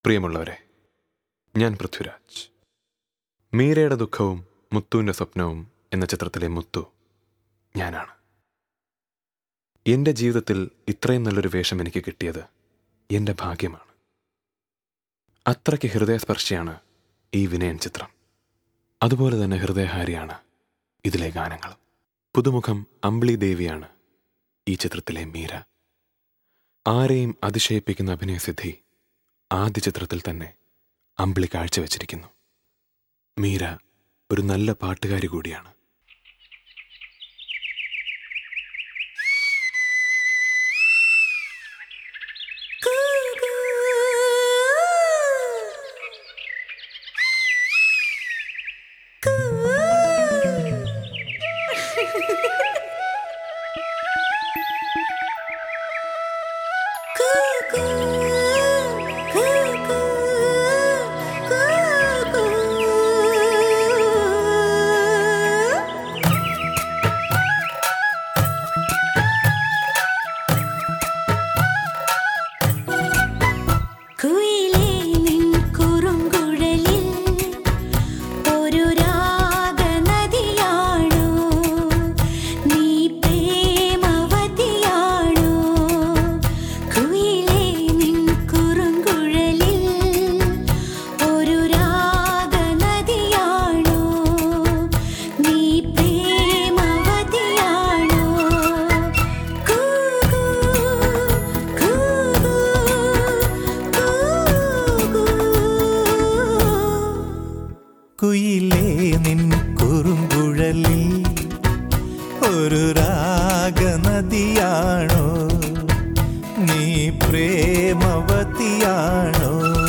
പ്രിയമുള്ളവരെ ഞാൻ പൃഥ്വിരാജ് മീരയുടെ ദുഃഖവും മുത്തുവിൻ്റെ സ്വപ്നവും എന്ന ചിത്രത്തിലെ മുത്തു ഞാനാണ് എൻ്റെ ജീവിതത്തിൽ ഇത്രയും നല്ലൊരു വേഷം എനിക്ക് കിട്ടിയത് എൻ്റെ ഭാഗ്യമാണ് അത്രയ്ക്ക് ഹൃദയസ്പർശിയാണ് ഈ വിനയൻ ചിത്രം അതുപോലെ തന്നെ ഹൃദയഹാരിയാണ് ഇതിലെ ഗാനങ്ങൾ പുതുമുഖം അമ്പിളി ദേവിയാണ് ഈ ചിത്രത്തിലെ മീര ആരെയും അതിശയിപ്പിക്കുന്ന അഭിനയസിദ്ധി ആദ്യ ചിത്രത്തിൽ തന്നെ അമ്പിളി കാഴ്ചവെച്ചിരിക്കുന്നു മീര ഒരു നല്ല പാട്ടുകാരി കൂടിയാണ് കുയിലേ നിൻ കുറുങ്കുഴലിൽ ഒരു രാഗനദിയാണോ നീ പ്രേമവതിയാണോ കുയിലേ നിൻ കുറുങ്കുഴലിൽ ഒരു രാഗനദിയാണോ നീ പ്രേമവതിയാണോ കൂകൂ കൂകൂ കുയിലേ നിൻ കുറുങ്കുഴലിൽ ഒരു രാഗനദിയാണോ നീ പ്രേമവതിയാണോ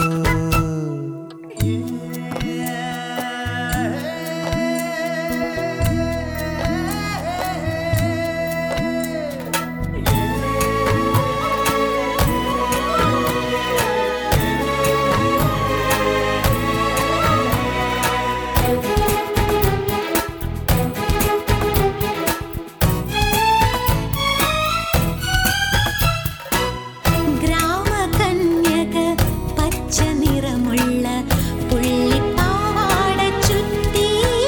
ഗ്രാമകന്യക പച്ച നിറമുള്ള പുള്ളിപ്പാവാട ചുറ്റി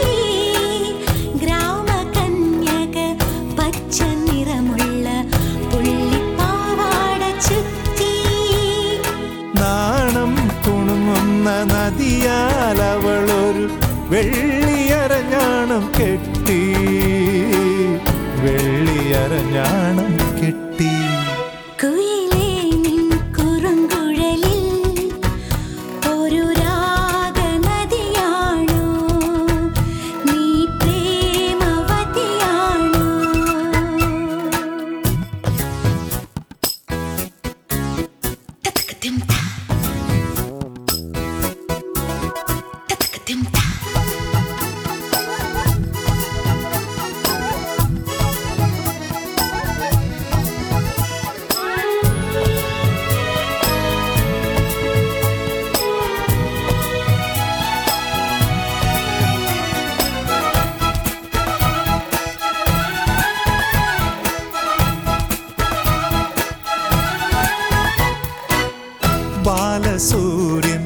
ഗ്രാമകന്യക പച്ച നിറമുള്ള പുള്ളിപ്പാവാട ചുറ്റി നാണം കുണുങ്ങുന്ന നദിയാൽ അവളൊരു വെള്ളിയരഞ്ഞാണം കെട്ടി വെള്ളിയരഞ്ഞാണം കെട്ടി കുയിലേ നിൻ കുറുങ്കുഴലിൽ ഒരു രാഗനദിയാണോ നീ പ്രേമവതിയാണോ തത്തക്കത്തിംതാ. തത്തക്കത്തിംതാ. ബാലസൂര്യൻ